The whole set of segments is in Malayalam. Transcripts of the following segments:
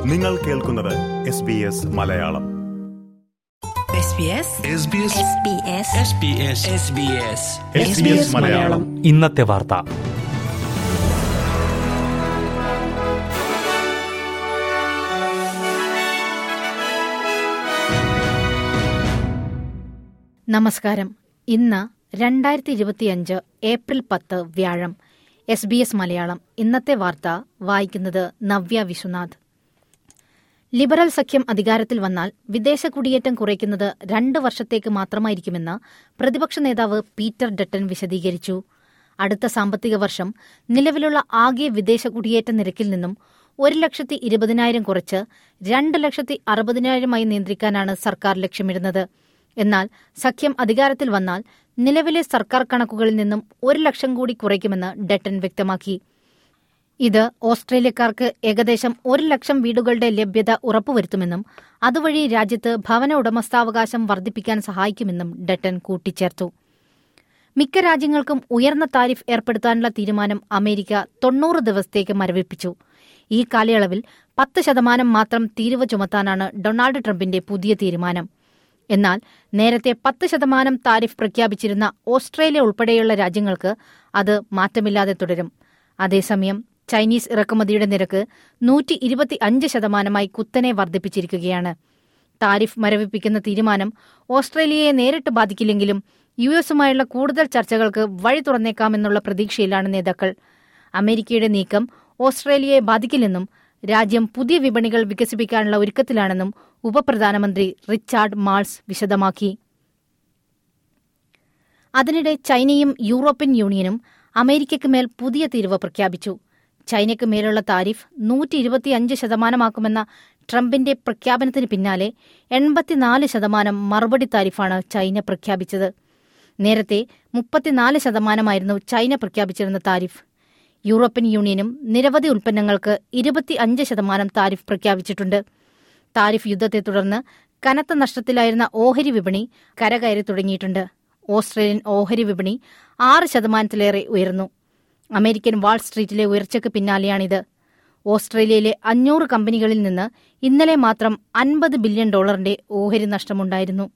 നിങ്ങൾ കേൾക്കുന്നത് S B S Malayalam SBS Malayalam ഇന്നത്തെ വാർത്ത നമസ്കാരം ഇന്ന് രണ്ടായിരത്തി ഇരുപത്തിയഞ്ച് ഏപ്രിൽ പത്ത് വ്യാഴം എസ് ബി എസ് മലയാളം ഇന്നത്തെ വാർത്ത വായിക്കുന്നത് നവ്യ വിശ്വനാഥ് ലിബറൽ സഖ്യം അധികാരത്തിൽ വന്നാൽ വിദേശ കുടിയേറ്റം കുറയ്ക്കുന്നത് രണ്ട് വർഷത്തേക്ക് മാത്രമായിരിക്കുമെന്ന് പ്രതിപക്ഷ നേതാവ് പീറ്റർ ഡട്ടൻ വിശദീകരിച്ചു അടുത്ത സാമ്പത്തിക വർഷം നിലവിലുള്ള ആകെ വിദേശ കുടിയേറ്റ നിരക്കിൽ നിന്നും ഒരു ലക്ഷത്തി ഇരുപതിനായിരം കുറച്ച് രണ്ട് ലക്ഷത്തി അറുപതിനായിരമായി നിയന്ത്രിക്കാനാണ് സർക്കാർ ലക്ഷ്യമിടുന്നത് എന്നാൽ സഖ്യം അധികാരത്തിൽ വന്നാൽ നിലവിലെ സർക്കാർ കണക്കുകളിൽ നിന്നും ഒരു ലക്ഷം കൂടി കുറയ്ക്കുമെന്ന് ഡട്ടൻ വ്യക്തമാക്കി ഇത് ഓസ്ട്രേലിയക്കാർക്ക് ഏകദേശം ഒരു ലക്ഷം വീടുകളുടെ ലഭ്യത ഉറപ്പുവരുത്തുമെന്നും അതുവഴി രാജ്യത്ത് ഭവന ഉടമസ്ഥാവകാശം വർദ്ധിപ്പിക്കാൻ സഹായിക്കുമെന്നും ഡട്ടൻ കൂട്ടിച്ചേർത്തു മിക്ക രാജ്യങ്ങൾക്കും ഉയർന്ന താരിഫ് ഏർപ്പെടുത്താനുള്ള തീരുമാനം അമേരിക്ക തൊണ്ണൂറ് ദിവസത്തേക്ക് മരവിപ്പിച്ചു ഈ കാലയളവിൽ പത്ത് ശതമാനം മാത്രം തീരുവ ചുമത്താനാണ് ഡൊണാൾഡ് ട്രംപിന്റെ പുതിയ തീരുമാനം എന്നാൽ നേരത്തെ പത്ത് ശതമാനം താരിഫ് പ്രഖ്യാപിച്ചിരുന്ന ഓസ്ട്രേലിയ ഉൾപ്പെടെയുള്ള രാജ്യങ്ങൾക്ക് അത് മാറ്റമില്ലാതെ തുടരും അതേസമയം ചൈനീസ് ഇറക്കുമതിയുടെ നിരക്ക് നൂറ്റി ഇരുപത്തി അഞ്ച് ശതമാനമായി കുത്തനെ വർദ്ധിപ്പിച്ചിരിക്കുകയാണ് താരിഫ് മരവിപ്പിക്കുന്ന തീരുമാനം ഓസ്ട്രേലിയയെ നേരിട്ട് ബാധിക്കില്ലെങ്കിലും യു എസുമായുള്ള കൂടുതൽ ചർച്ചകൾക്ക് വഴി തുറന്നേക്കാമെന്നുള്ള പ്രതീക്ഷയിലാണ് നേതാക്കൾ അമേരിക്കയുടെ നീക്കം ഓസ്ട്രേലിയയെ ബാധിക്കില്ലെന്നും രാജ്യം പുതിയ വിപണികൾ വികസിപ്പിക്കാനുള്ള ഒരുക്കത്തിലാണെന്നും ഉപപ്രധാനമന്ത്രി റിച്ചാർഡ് മാൾസ് വിശദമാക്കി അതിനിടെ ചൈനയും യൂറോപ്യൻ യൂണിയനും അമേരിക്കയ്ക്ക് മേൽ പുതിയ തീരുവ പ്രഖ്യാപിച്ചു ചൈനയ്ക്ക് മേലുള്ള താരിഫ് നൂറ്റി ഇരുപത്തിയഞ്ച് ശതമാനമാക്കുമെന്ന ട്രംപിന്റെ പ്രഖ്യാപനത്തിന് പിന്നാലെ എൺപത്തിനാല് ശതമാനം മറുപടി താരിഫാണ് ചൈന പ്രഖ്യാപിച്ചത് നേരത്തെ മുപ്പത്തിനാല് ശതമാനമായിരുന്നു ചൈന പ്രഖ്യാപിച്ചിരുന്ന താരിഫ് യൂറോപ്യൻ യൂണിയനും നിരവധി ഉൽപ്പന്നങ്ങൾക്ക് ഇരുപത്തിയഞ്ച് ശതമാനം താരിഫ് പ്രഖ്യാപിച്ചിട്ടുണ്ട് താരിഫ് യുദ്ധത്തെ തുടർന്ന് കനത്ത നഷ്ടത്തിലായിരുന്ന ഓഹരി വിപണി കരകയറി തുടങ്ങിയിട്ടുണ്ട് ഓസ്ട്രേലിയൻ ഓഹരി വിപണി ആറ് ശതമാനത്തിലേറെ ഉയർന്നു അമേരിക്കൻ വാൾ സ്ട്രീറ്റിലെ ഉയർച്ചയ്ക്ക് പിന്നാലെയാണിത് ഓസ്ട്രേലിയയിലെ അഞ്ഞൂറ് കമ്പനികളിൽ നിന്ന് ഇന്നലെ മാത്രം അൻപത് ബില്യൺ ഡോളറിന്റെ ഓഹരി നഷ്ടമുണ്ടായിരുന്നു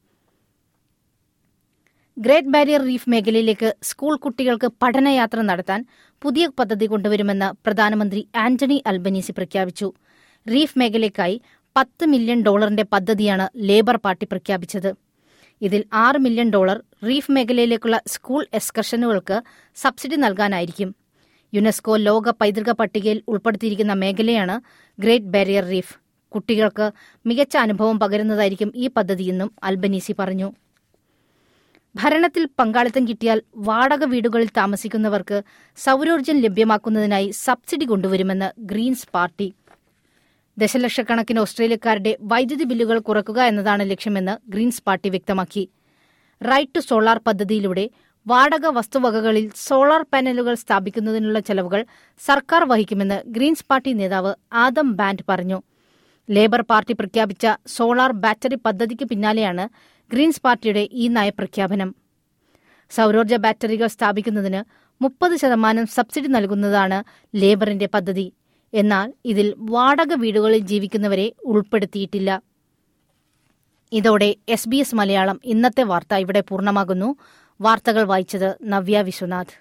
ഗ്രേറ്റ് ബാരിയർ റീഫ് മേഖലയിലേക്ക് സ്കൂൾ കുട്ടികൾക്ക് പഠനയാത്ര നടത്താൻ പുതിയ പദ്ധതി കൊണ്ടുവരുമെന്ന് പ്രധാനമന്ത്രി ആന്റണി അൽബനീസി പ്രഖ്യാപിച്ചു റീഫ് മേഖലയ്ക്കായി പത്ത് മില്യൺ ഡോളറിന്റെ പദ്ധതിയാണ് ലേബർ പാർട്ടി പ്രഖ്യാപിച്ചത് ഇതിൽ ആറ് മില്യൺ ഡോളർ റീഫ് മേഖലയിലേക്കുള്ള സ്കൂൾ എക്സ്കർഷനുകൾക്ക് സബ്സിഡി നൽകാനായിരിക്കും യുനെസ്കോ ലോക പൈതൃക പട്ടികയിൽ ഉൾപ്പെടുത്തിയിരിക്കുന്ന മേഖലയാണ് ഗ്രേറ്റ് ബാരിയർ റീഫ് കുട്ടികൾക്ക് മികച്ച അനുഭവം പകരുന്നതായിരിക്കും ഈ പദ്ധതിയെന്നും അൽബനീസി പറഞ്ഞു ഭരണത്തിൽ പങ്കാളിത്തം കിട്ടിയാൽ വാടക വീടുകളിൽ താമസിക്കുന്നവർക്ക് സൗരോർജ്ജം ലഭ്യമാക്കുന്നതിനായി സബ്സിഡി കൊണ്ടുവരുമെന്ന് ഗ്രീൻസ് പാർട്ടി ദശലക്ഷക്കണക്കിന് ഓസ്ട്രേലിയക്കാരുടെ വൈദ്യുതി ബില്ലുകൾ കുറക്കുക എന്നതാണ് ലക്ഷ്യമെന്ന് ഗ്രീൻസ് പാർട്ടി വ്യക്തമാക്കി റൈറ്റ് ടു സോളാർ പദ്ധതിയിലൂടെ വാടക വസ്തുവകകളിൽ സോളാർ പാനലുകൾ സ്ഥാപിക്കുന്നതിനുള്ള ചെലവുകൾ സർക്കാർ വഹിക്കുമെന്ന് ഗ്രീൻസ് പാർട്ടി നേതാവ് ആദം ബാൻഡ് പറഞ്ഞു ലേബർ പാർട്ടി പ്രഖ്യാപിച്ച സോളാർ ബാറ്ററി പദ്ധതിക്ക് പിന്നാലെയാണ് ഗ്രീൻസ് പാർട്ടിയുടെ ഈ നയപ്രഖ്യാപനം സൗരോർജ്ജ ബാറ്ററികൾ സ്ഥാപിക്കുന്നതിന് മുപ്പത് ശതമാനം സബ്സിഡി നൽകുന്നതാണ് ലേബറിന്റെ പദ്ധതി എന്നാൽ ഇതിൽ വാടക വീടുകളിൽ ജീവിക്കുന്നവരെ ഉൾപ്പെടുത്തിയിട്ടില്ല ഇതോടെ എസ് ബി എസ് മലയാളം ഇന്നത്തെ വാർത്ത ഇവിടെ പൂർണ്ണമാകുന്നു വാർത്തകൾ വായിച്ചത് നവ്യ വിശ്വനാഥ്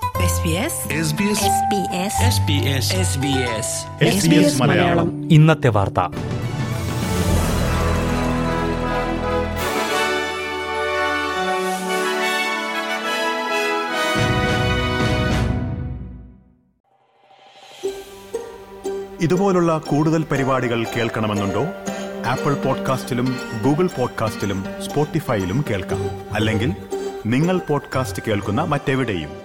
SBS മലയാളം ഇന്നത്തെ വാർത്ത ഇതുപോലുള്ള കൂടുതൽ പരിപാടികൾ കേൾക്കണമെന്നുണ്ടോ ആപ്പിൾ പോഡ്കാസ്റ്റിലും ഗൂഗിൾ പോഡ്കാസ്റ്റിലും സ്പോട്ടിഫൈയിലും കേൾക്കാം അല്ലെങ്കിൽ നിങ്ങൾ പോഡ്കാസ്റ്റ് കേൾക്കുന്ന മറ്റെവിടെയും